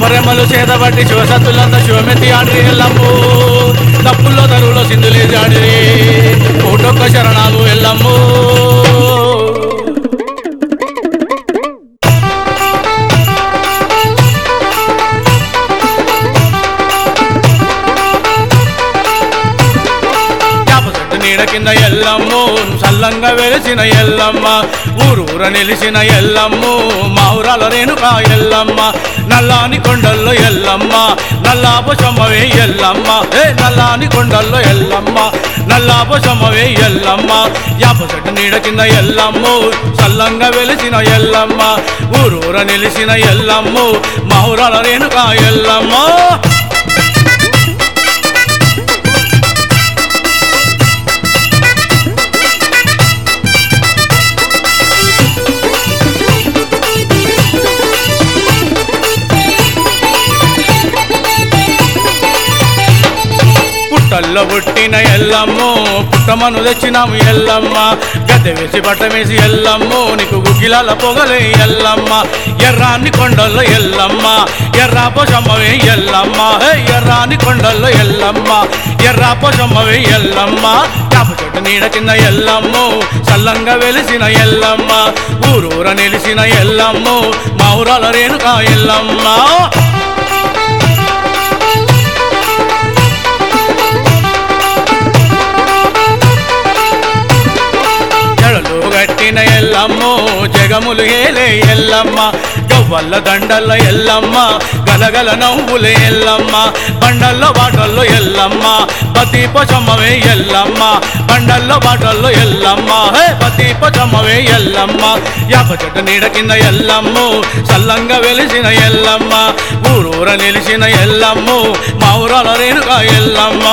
రెమ్మరెమ్మలు చేతబట్టి శివసత్తులంతా శివమెత్తి ఆడి ఎల్లమ్ము తప్పుల్లో తరువులో సింధులేసి ఆడిరి కోటొక్క శరణాలు ఎల్లమ్ము యాప చెట్టు నీడ కింద ఎల్లమ్ము సల్లంగా వెలిసిన ఎల్లమ్మ ఊరూర నిలిచిన ఎల్లమ్ము మావురాల రేణుక ఎల్లమ్మ నల్లాని కొండల్లో ఎల్లమ్మ నల్లాప సొమ్మవే ఎల్లమ్మ ఏ నల్లాని కొండల్లో ఎల్లమ్మ నల్లాప సొమ్మవే ఎల్లమ్మ యాప చెట్టు నీడ కింద ఎల్లమ్ము సల్లంగా వెలిసిన ఎల్లమ్మ ఊరూర నిలిచిన ఎల్లమ్ము మావురాల రేణుక ఎల్లమ్మ పుట్టల్లో పుట్టిన ఎల్లమ్ము పుట్టమను తెచ్చినాము ఎల్లమ్మ గద్దె వేసి బట్ట వేసి ఎల్లమ్ము నీకు గుగ్గిలాల పొగలే ఎల్లమ్మ ఎర్రాని కొండల్లో ఎల్లమ్మ ఎర్రా పొసమ్మవే ఎల్లమ్మ హే ఎర్రాని కొండల్లో ఎల్లమ్మ ఎర్రా పొసమ్మవే ఎల్లమ్మ యాప చెట్టు నీడ కింద ఎల్లమ్ము సల్లంగా వెలిసిన ఎల్లమ్మ ఊరూర నిలిసిన ఎల్లమ్ము మా ఊరాల రేణుక ఎల్లమ్మ జడలు గట్టిన ఎల్లమ్మ జగములు ఏలే ఎల్లమ్మ గవ్వల్ల దండల్ల ఎల్లమ్మ గలగల నవ్వులే ఎల్లమ్మ బండల్లో బాటల్లో ఎల్లమ్మ పతి పొచమ్మవే ఎల్లమ్మ బండల్లో బాటల్లో ఎల్లమ్మ హే పతి పొచమ్మవే ఎల్లమ్మ యాప చెట్టు నీడ కింద ఎల్లమ్మ సల్లంగా వెలిసిన ఎల్లమ్మ ఊరూర నిలిచిన ఎల్లమ్మ మా ఊరాల రేణుక ఎల్లమ్మ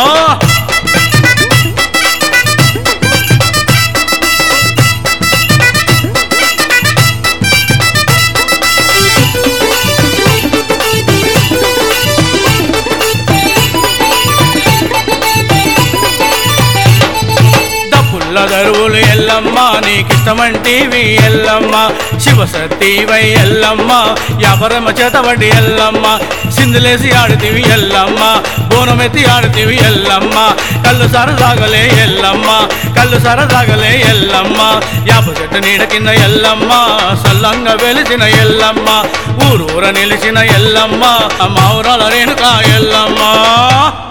దప్పుల్ల దరువులు ఎల్లమ్మ నీకిష్టమంటివి ఎల్లమ్మ శివసతీవై ఎల్లమ్మ యాపరమ చేతబడి ఎల్లమ్మ సిందులేసి ఆడుతీవి ఎల్లమ్మ బోనమెత్తి ఆడుతీవి ఎల్లమ్మ కళ్ళు సరసాగలే ఎల్లమ్మ కళ్ళు సరసాగలే ఎల్లమ్మ యాప చెట్టు నీడ కింద ఎల్లమ్మ సల్లంగా వెలిసిన ఎల్లమ్మ ఊరూర నిలిచిన ఎల్లమ్మ మా ఊరాల రేణుక ఎల్లమ్మ